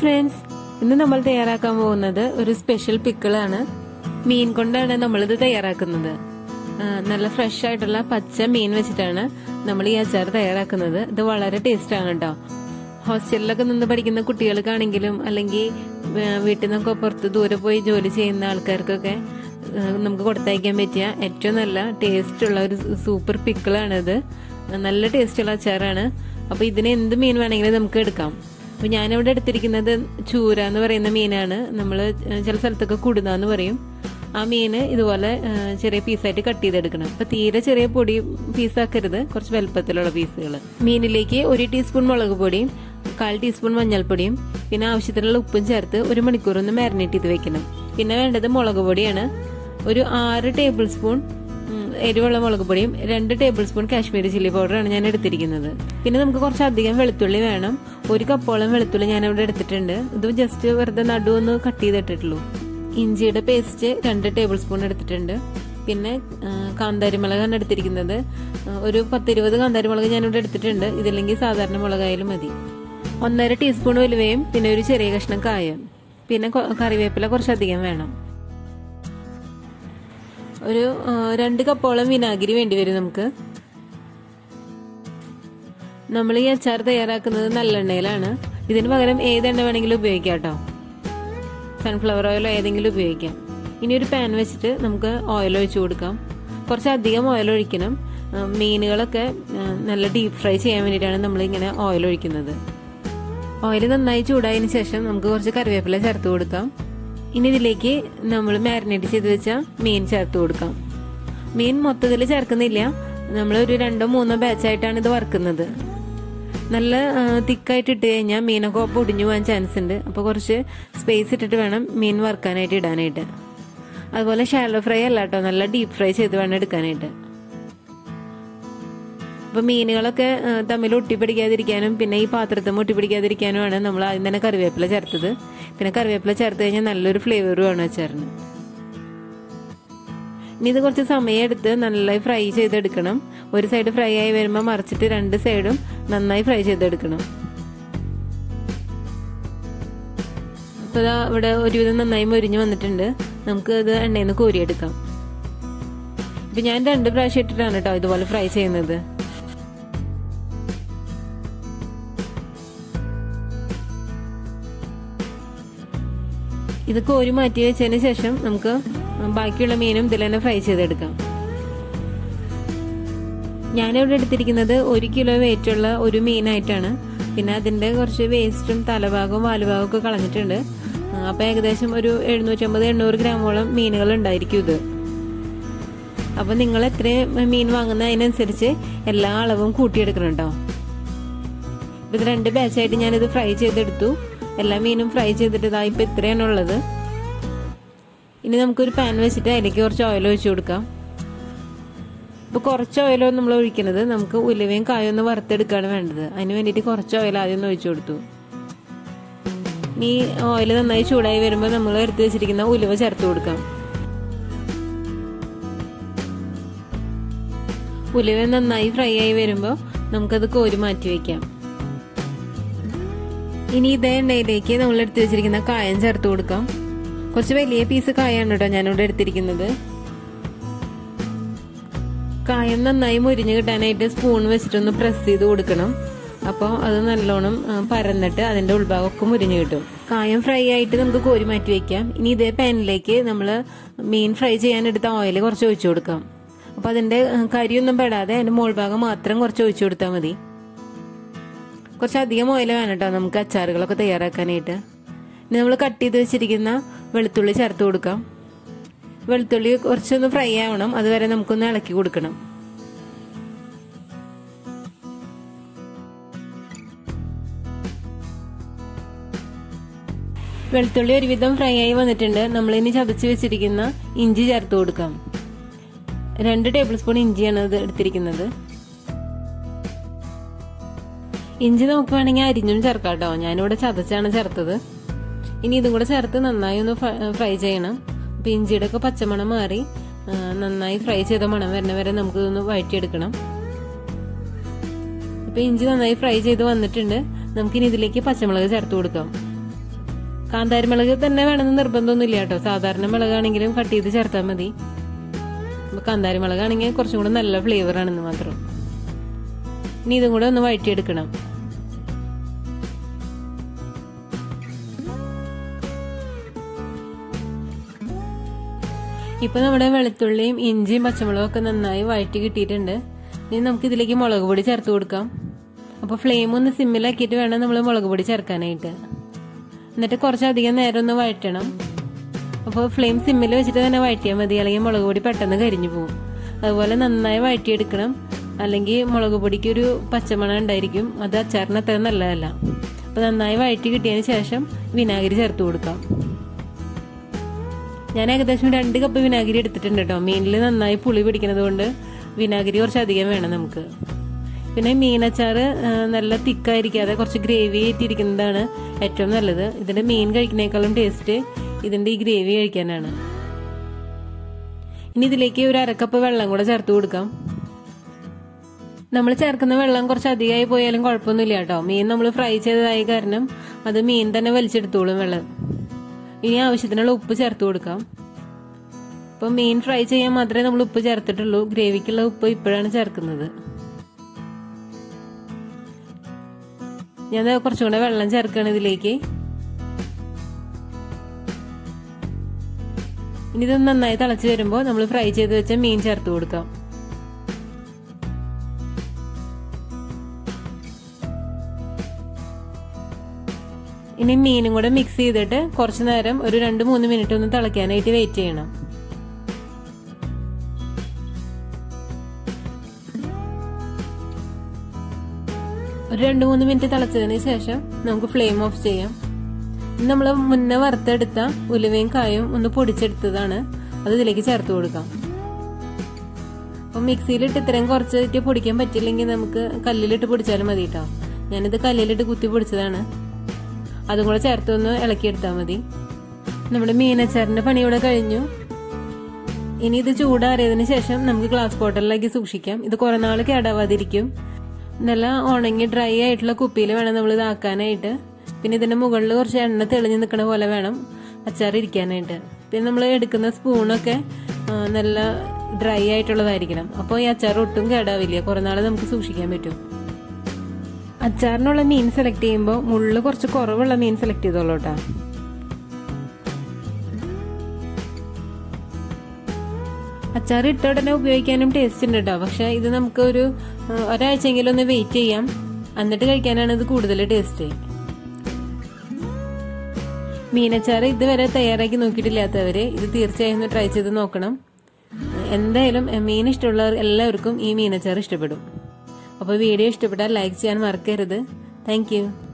friends ഇന്ന് നമ്മൾ തയ്യാറാക്കാൻ പോകുന്നത് ഒരു സ്പെഷ്യൽ പിക്കിളാണ് മീൻ കൊണ്ടാണ് നമ്മളിത് തയ്യാറാക്കുന്നത് ആ, നല്ല ഫ്രഷ് ആയിട്ടുള്ള പച്ച മീൻ വെച്ചിട്ടാണ് നമ്മൾ ഈ അച്ചാർ തയ്യാറാക്കുന്നത് ഇത് വളരെ ടേസ്റ്റ് ആണ് കേട്ടോ ഹോസ്റ്റലിലൊക്കെ നിന്ന് പഠിക്കുന്ന കുട്ടികൾക്കാണെങ്കിലും അല്ലെങ്കിൽ ആ, വീട്ടിൽ നിന്നൊക്കെ പുറത്ത് ദൂരെ പോയി ജോലി ചെയ്യുന്ന ആൾക്കാർക്കൊക്കെ ആ, നമുക്ക് കൊടുത്തയക്കാൻ പറ്റിയ ഏറ്റവും നല്ല ടേസ്റ്റ് ഉള്ള ഒരു സൂപ്പർ പിക്കിളാണിത് നല്ല ടേസ്റ്റുള്ള അച്ചാറാണ് അപ്പൊ ഇതിന് എന്ത് മീൻ വേണമെങ്കിലും നമുക്ക് എടുക്കാം അപ്പൊ ഞാനിവിടെ എടുത്തിരിക്കുന്നത് ചൂര എന്ന് പറയുന്ന മീനാണ് നമ്മൾ ചില സ്ഥലത്തൊക്കെ കുടുന്ന എന്ന് പറയും ആ മീന് ഇതുപോലെ ആ, ചെറിയ പീസായിട്ട് കട്ട് ചെയ്തെടുക്കണം അപ്പൊ തീരെ ചെറിയ പൊടി പീസാക്കരുത് കുറച്ച് വലുപ്പത്തിലുള്ള പീസുകൾ മീനിലേക്ക് ഒരു ടീസ്പൂൺ മുളക് പൊടിയും കാൽ ടീസ്പൂൺ മഞ്ഞൾപ്പൊടിയും പിന്നെ ആവശ്യത്തിനുള്ള ഉപ്പും ചേർത്ത് ഒരു മണിക്കൂർ ഒന്ന് മാരിനേറ്റ് ചെയ്ത് വെക്കണം പിന്നെ വേണ്ടത് മുളക് പൊടിയാണ് ഒരു ആറ് ടേബിൾ സ്പൂൺ ഉം, എരിവുള്ള മുളക് പൊടിയും രണ്ട് ടേബിൾ സ്പൂൺ കാശ്മീരി ചില്ലി പൗഡറാണ് ഞാൻ എടുത്തിരിക്കുന്നത് പിന്നെ നമുക്ക് കുറച്ചധികം വെളുത്തുള്ളി വേണം ഒരു കപ്പോളം വെളുത്തുള്ളി ഞാൻ ഇവിടെ എടുത്തിട്ടുണ്ട് ഇത് ജസ്റ്റ് വെറുതെ നടു ഒന്ന് കട്ട് ചെയ്തിട്ടുള്ളൂ ഇഞ്ചിയുടെ പേസ്റ്റ് രണ്ട് ടേബിൾ സ്പൂൺ എടുത്തിട്ടുണ്ട് പിന്നെ ആ, കാന്താരിമുളകാണ് എടുത്തിരിക്കുന്നത് ആ, ഒരു പത്തിരുപത് കാന്താരിമുളക് ഞാനിവിടെ എടുത്തിട്ടുണ്ട് ഇതില്ലെങ്കിൽ സാധാരണ മുളകായാലും മതി ഒന്നര ടീസ്പൂൺ ഉലുവയും പിന്നെ ഒരു ചെറിയ കഷ്ണം കായം പിന്നെ കൊ- കറിവേപ്പില കുറച്ചധികം വേണം ഒരു ആ, രണ്ട് കപ്പോളം വിനാഗിരി വേണ്ടി വരും നമുക്ക് നമ്മൾ ഈ അച്ചാർ തയ്യാറാക്കുന്നത് നല്ലെണ്ണയിലാണ് ഇതിന് പകരം ഏതെണ്ണ വേണമെങ്കിലും ഉപയോഗിക്കാം കേട്ടോ സൺഫ്ലവർ ഓയിലോ ഏതെങ്കിലും ഉപയോഗിക്കാം ഇനി ഒരു പാൻ വെച്ചിട്ട് നമുക്ക് ഓയിൽ ഒഴിച്ചു കൊടുക്കാം കുറച്ചധികം ഓയിൽ ഒഴിക്കണം ആ, മീനുകളൊക്കെ ആ, നല്ല ഡീപ്പ് ഫ്രൈ ചെയ്യാൻ വേണ്ടിയിട്ടാണ് നമ്മൾ ഇങ്ങനെ ഓയിൽ ഒഴിക്കുന്നത് ഓയിൽ നന്നായി ചൂടായതിനു ശേഷം നമുക്ക് കുറച്ച് കറിവേപ്പില ചേർത്ത് കൊടുക്കാം ഇനി ഇതിലേക്ക് നമ്മൾ മാരിനേറ്റ് ചെയ്ത് വെച്ച മീൻ ചേർത്ത് കൊടുക്കാം മീൻ മൊത്തത്തിൽ ചേർക്കുന്നില്ല നമ്മൾ ഒരു രണ്ടോ മൂന്നോ ബാച്ചായിട്ടാണ് ഇത് വറുക്കുന്നത് നല്ല തിക്കായിട്ട് ഇട്ട് കഴിഞ്ഞാൽ മീനൊക്കെ പൊടിഞ്ഞു പോകാൻ ചാൻസ് ഉണ്ട് അപ്പോൾ കുറച്ച് സ്പേസ് ഇട്ടിട്ട് വേണം മീൻ വറുക്കാനായിട്ട് ഇടാനായിട്ട് അതുപോലെ ഷാലോ ഫ്രൈ അല്ല കേട്ടോ നല്ല ഡീപ്പ് ഫ്രൈ ചെയ്ത് വേണം എടുക്കാനായിട്ട് അപ്പൊ മീനുകളൊക്കെ ആ, തമ്മിൽ ഒട്ടിപ്പിടിക്കാതിരിക്കാനും പിന്നെ ഈ പാത്രത്തിൽ ഒട്ടിപ്പിടിക്കാതിരിക്കാനുമാണ് നമ്മൾ ആദ്യം തന്നെ കറിവേപ്പില ചേർത്തത് പിന്നെ കറിവേപ്പില ചേർത്ത് കഴിഞ്ഞാൽ നല്ലൊരു ഫ്ലേവറുമാണ് അച്ചാറിന് ഇനി ഇത് കുറച്ച് സമയം എടുത്ത് നന്നായി ഫ്രൈ ചെയ്തെടുക്കണം ഒരു സൈഡ് ഫ്രൈ ആയി വരുമ്പോൾ മറിച്ചിട്ട് രണ്ട് സൈഡും നന്നായി ഫ്രൈ ചെയ്തെടുക്കണം അപ്പൊ ഇതാ ഇവിടെ ഒരുവിധം നന്നായി മൊരിഞ്ഞ് വന്നിട്ടുണ്ട് നമുക്ക് ഇത് എണ്ണയിൽ നിന്ന് കോരിയെടുക്കാം ഇപ്പൊ ഞാൻ രണ്ട് പ്രാവശ്യം ഇട്ടിട്ടാണ് കേട്ടോ ഇതുപോലെ ഫ്രൈ ചെയ്യുന്നത് ഇത് കോരി മാറ്റി വെച്ചതിന് ശേഷം നമുക്ക് ബാക്കിയുള്ള മീനും ഇതിൽ തന്നെ ഫ്രൈ ചെയ്തെടുക്കാം ഞാനിവിടെ എടുത്തിരിക്കുന്നത് ഒരു കിലോ വെയിറ്റ് ഉള്ള ഒരു മീനായിട്ടാണ് പിന്നെ അതിന്റെ കുറച്ച് വേസ്റ്റും തലഭാഗവും വാലുഭാഗവും ഒക്കെ കളഞ്ഞിട്ടുണ്ട് ആ, അപ്പൊ ഏകദേശം ഒരു എഴുന്നൂറ്റമ്പത് എണ്ണൂറ് ഗ്രാമോളം മീനുകൾ ഉണ്ടായിരിക്കും ഇത് അപ്പൊ നിങ്ങൾ എത്ര മീൻ വാങ്ങുന്ന അതിനനുസരിച്ച് എല്ലാ അളവും കൂട്ടിയെടുക്കണം കേട്ടോ ഇപ്പൊ ഇത് രണ്ട് ബാച്ചായിട്ട് ഞാനിത് ഫ്രൈ ചെയ്തെടുത്തു എല്ലാ മീനും ഫ്രൈ ചെയ്തിട്ട് ഇതാ ഇപ്പൊ ഇത്രയാണ് ഉള്ളത് ഇനി നമുക്കൊരു പാൻ വെച്ചിട്ട് അതിലേക്ക് കുറച്ച് ഓയിൽ ഒഴിച്ചു കൊടുക്കാം ഇപ്പൊ കുറച്ച് ഓയിലോ നമ്മൾ ഒഴിക്കുന്നത് നമുക്ക് ഉലുവയും കായും ഒന്ന് വറുത്തെടുക്കുകയാണ് വേണ്ടത് അതിന് വേണ്ടിയിട്ട് കുറച്ച് ഓയിൽ ആദ്യം ഒന്ന് ഒഴിച്ചു കൊടുത്തു ഇനി ഓയിൽ നന്നായി ചൂടായി വരുമ്പോൾ നമ്മൾ എടുത്തു വെച്ചിരിക്കുന്ന ഉലുവ ചേർത്ത് കൊടുക്കാം ഉലുവ നന്നായി ഫ്രൈ ആയി വരുമ്പോൾ നമുക്കത് കോരി മാറ്റി വെക്കാം ഇനി ഇതേ എണ്ണയിലേക്ക് നമ്മൾ എടുത്തു വെച്ചിരിക്കുന്ന കായം ചേർത്ത് കൊടുക്കാം കുറച്ച് വലിയ പീസ് കായാണ് കേട്ടോ ഞാനിവിടെ എടുത്തിരിക്കുന്നത് കായം നന്നായി മുരിഞ്ഞ് കിട്ടാനായിട്ട് സ്പൂൺ വെച്ചിട്ടൊന്ന് പ്രസ് ചെയ്ത് കൊടുക്കണം അപ്പോൾ അത് നല്ലോണം ആ, പരന്നിട്ട് അതിന്റെ ഉൾഭാഗമൊക്കെ മുരിഞ്ഞ് കിട്ടും കായം ഫ്രൈ ആയിട്ട് നമുക്ക് കോരി മാറ്റി വെക്കാം ഇനി ഇതേ പാനിലേക്ക് നമ്മൾ മീൻ ഫ്രൈ ചെയ്യാൻ എടുത്ത ഓയിൽ കുറച്ച് ഒഴിച്ചു കൊടുക്കാം അപ്പൊ അതിന്റെ ആ, കരിയൊന്നും പെടാതെ അതിന്റെ മുകൾഭാഗം മാത്രം കുറച്ച് ഒഴിച്ചു കൊടുത്താൽ മതി കുറച്ച് അധികം ഓയിൽ വേണം കേട്ടോ നമുക്ക് അച്ചാറുകളൊക്കെ തയ്യാറാക്കാനായിട്ട് ഇനി നമ്മൾ കട്ട് ചെയ്ത് വെച്ചിരിക്കുന്ന വെളുത്തുള്ളി ചേർത്ത് കൊടുക്കാം വെളുത്തുള്ളി കുറച്ചൊന്ന് ഫ്രൈ ആവണം അതുവരെ നമുക്കൊന്ന് ഇളക്കി കൊടുക്കണം വെളുത്തുള്ളി ഒരുവിധം ഫ്രൈ ആയി വന്നിട്ടുണ്ട് നമ്മൾ ഇനി ചതച്ച് വെച്ചിരിക്കുന്ന ഇഞ്ചി ചേർത്ത് കൊടുക്കാം രണ്ട് ടേബിൾ സ്പൂൺ ഇഞ്ചിയാണ് ഇത് എടുത്തിരിക്കുന്നത് ഇഞ്ചി നമുക്ക് വേണമെങ്കിൽ അരിഞ്ഞും ചേർക്കാം കേട്ടോ ഞാനിവിടെ ചതച്ചാണ് ചേർത്തത് ഇനി ഇതും കൂടെ ചേർത്ത് നന്നായി ഒന്ന് ഫ്രൈ ചെയ്യണം അപ്പൊ ഇഞ്ചിയുടെ ഒക്കെ പച്ചമണം മാറി ആ, നന്നായി ഫ്രൈ ചെയ്ത മണം വരുന്ന വരെ നമുക്ക് ഇതൊന്ന് വഴറ്റിയെടുക്കണം ഇപ്പൊ ഇഞ്ചി നന്നായി ഫ്രൈ ചെയ്ത് വന്നിട്ടുണ്ട് നമുക്കിനി ഇതിലേക്ക് പച്ചമുളക് ചേർത്ത് കൊടുക്കാം കാന്താരി മുളക് തന്നെ വേണമെന്ന് നിർബന്ധമൊന്നുമില്ല കേട്ടോ സാധാരണ മുളകാണെങ്കിലും കട്ട് ചെയ്ത് ചേർത്താൽ മതി അപ്പോൾ കാന്താരി മുളകാണെങ്കിൽ കുറച്ചും കൂടെ നല്ല ഫ്ലേവർ ആണെന്ന് മാത്രം ഇനി ഇതും കൂടെ ഒന്ന് വഴറ്റിയെടുക്കണം ഇപ്പൊ നമ്മുടെ വെളുത്തുള്ളിയും ഇഞ്ചിയും പച്ചമുളകും ഒക്കെ നന്നായി വഴറ്റി കിട്ടിയിട്ടുണ്ട് ഇനി നമുക്ക് ഇതിലേക്ക് മുളക് പൊടി ചേർത്ത് കൊടുക്കാം അപ്പോൾ ഫ്ലെയിം ഒന്ന് സിമ്മിലാക്കിയിട്ട് വേണം നമ്മൾ മുളക് പൊടി ചേർക്കാനായിട്ട് എന്നിട്ട് കുറച്ചധികം നേരം ഒന്ന് വഴറ്റണം അപ്പോൾ ഫ്ലെയിം സിമ്മിൽ വെച്ചിട്ട് തന്നെ വഴറ്റിയാൽ മതി അല്ലെങ്കിൽ മുളക് പൊടി പെട്ടെന്ന് കരിഞ്ഞു പോകും അതുപോലെ നന്നായി വഴറ്റിയെടുക്കണം അല്ലെങ്കിൽ മുളക് പൊടിക്ക് ഒരു പച്ചമണം ഉണ്ടായിരിക്കും അത് അച്ചാറിന് അത്ര നല്ലതല്ല അപ്പോൾ നന്നായി വഴറ്റി കിട്ടിയതിന് ശേഷം വിനാഗിരി ചേർത്ത് കൊടുക്കാം ഞാൻ ഏകദേശം രണ്ട് കപ്പ് വിനാഗിരി എടുത്തിട്ടുണ്ട് കേട്ടോ മീനിൽ നന്നായി പുളി പിടിക്കുന്നത് കൊണ്ട് വിനാഗിരി കുറച്ച് അധികം വേണം നമുക്ക് പിന്നെ മീനച്ചാറ് നല്ല തിക്കായിരിക്കാതെ കുറച്ച് ഗ്രേവി ആയിട്ടിരിക്കുന്നതാണ് ഏറ്റവും നല്ലത് ഇതിന്റെ മീൻ കഴിക്കുന്നേക്കാളും ടേസ്റ്റ് ഇതിന്റെ ഈ ഗ്രേവി കഴിക്കാനാണ് ഇനി ഇതിലേക്ക് ഒരു അരക്കപ്പ് വെള്ളം കൂടെ ചേർത്ത് കൊടുക്കാം നമ്മൾ ചേർക്കുന്ന വെള്ളം കുറച്ച് അധികമായി പോയാലും കുഴപ്പമൊന്നുമില്ല കേട്ടോ മീൻ നമ്മൾ ഫ്രൈ ചെയ്തതായ കാരണം അത് മീൻ തന്നെ വലിച്ചെടുത്തോളും വെള്ളം ഇനി ആവശ്യത്തിനുള്ള ഉപ്പ് ചേർത്ത് കൊടുക്കാം ഇപ്പൊ മീൻ ഫ്രൈ ചെയ്യാൻ മാത്രമേ നമ്മൾ ഉപ്പ് ചേർത്തിട്ടുള്ളൂ ഗ്രേവിക്കുള്ള ഉപ്പ് ഇപ്പോഴാണ് ചേർക്കുന്നത് ഞാൻ കുറച്ചും കൂടെ വെള്ളം ചേർക്കുകയാണ് ഇതിലേക്ക് ഇനി ഇത് നന്നായി തിളച്ച് വരുമ്പോൾ നമ്മൾ ഫ്രൈ ചെയ്ത് വെച്ച മീൻ ചേർത്ത് കൊടുക്കാം ഇനി മീനും കൂടെ മിക്സ് ചെയ്തിട്ട് കുറച്ചു നേരം ഒരു രണ്ട് മൂന്ന് മിനിറ്റ് ഒന്ന് തിളയ്ക്കാനായിട്ട് വെയിറ്റ് ചെയ്യണം ഒരു രണ്ട് മൂന്ന് മിനിറ്റ് തിളച്ചതിന് ശേഷം നമുക്ക് ഫ്ലെയിം ഓഫ് ചെയ്യാം നമ്മൾ മുന്നേ വറുത്തെടുത്ത ഉലുവയും കായും ഒന്ന് പൊടിച്ചെടുത്തതാണ് അത് ഇതിലേക്ക് ചേർത്ത് കൊടുക്കാം അപ്പം മിക്സിയിലിട്ട് ഇത്രയും കുറച്ചിട്ട് പൊടിക്കാൻ പറ്റില്ലെങ്കിൽ നമുക്ക് കല്ലിലിട്ട് പൊടിച്ചാലും മതി കേട്ടോ ഞാനിത് കല്ലിലിട്ട് കുത്തി പൊടിച്ചതാണ് അതും കൂടെ ചേർത്തൊന്ന് ഇളക്കിയെടുത്താൽ മതി നമ്മുടെ മീനച്ചാറിന്റെ പണി ഇവിടെ കഴിഞ്ഞു ഇനി ഇത് ചൂടാറിയതിന് ശേഷം നമുക്ക് ഗ്ലാസ് ബോട്ടലിലേക്ക് സൂക്ഷിക്കാം ഇത് കുറെ നാൾ കേടാവാതിരിക്കും നല്ല ഉണങ്ങി ഡ്രൈ ആയിട്ടുള്ള കുപ്പിയിൽ വേണം നമ്മൾ ഇതാക്കാനായിട്ട് പിന്നെ ഇതിന്റെ മുകളിൽ കുറച്ച് എണ്ണ തെളിഞ്ഞ് നിൽക്കുന്ന പോലെ വേണം അച്ചാർ ഇരിക്കാനായിട്ട് പിന്നെ നമ്മൾ എടുക്കുന്ന സ്പൂണൊക്കെ നല്ല ഡ്രൈ ആയിട്ടുള്ളതായിരിക്കണം അപ്പോൾ ഈ അച്ചാർ ഒട്ടും കേടാവില്ല കുറെ നാൾ നമുക്ക് സൂക്ഷിക്കാൻ പറ്റും അച്ചാറിനുള്ള മീൻ സെലക്ട് ചെയ്യുമ്പോൾ മുള്ള് കുറച്ച് കുറവുള്ള മീൻ സെലക്ട് ചെയ്തോളൂ കേട്ടോ അച്ചാർ ഇട്ട ഉടനെ ഉപയോഗിക്കാനും ടേസ്റ്റ് ഉണ്ട് കേട്ടോ പക്ഷെ ഇത് നമുക്ക് ഒരു ഒരാഴ്ചയെങ്കിലും ഒന്ന് വെയിറ്റ് ചെയ്യാം എന്നിട്ട് കഴിക്കാനാണ് ഇത് കൂടുതൽ ടേസ്റ്റ് മീനച്ചാറ് ഇതുവരെ തയ്യാറാക്കി നോക്കിയിട്ടില്ലാത്തവര് ഇത് തീർച്ചയായും ഒന്ന് ട്രൈ ചെയ്ത് നോക്കണം എന്തായാലും മീൻ ഇഷ്ടമുള്ളവർ എല്ലാവർക്കും ഈ മീനച്ചാറ് ഇഷ്ടപ്പെടും അപ്പോൾ വീഡിയോ ഇഷ്ടപ്പെട്ടാൽ ലൈക്ക് ചെയ്യാൻ മറക്കരുത് താങ്ക്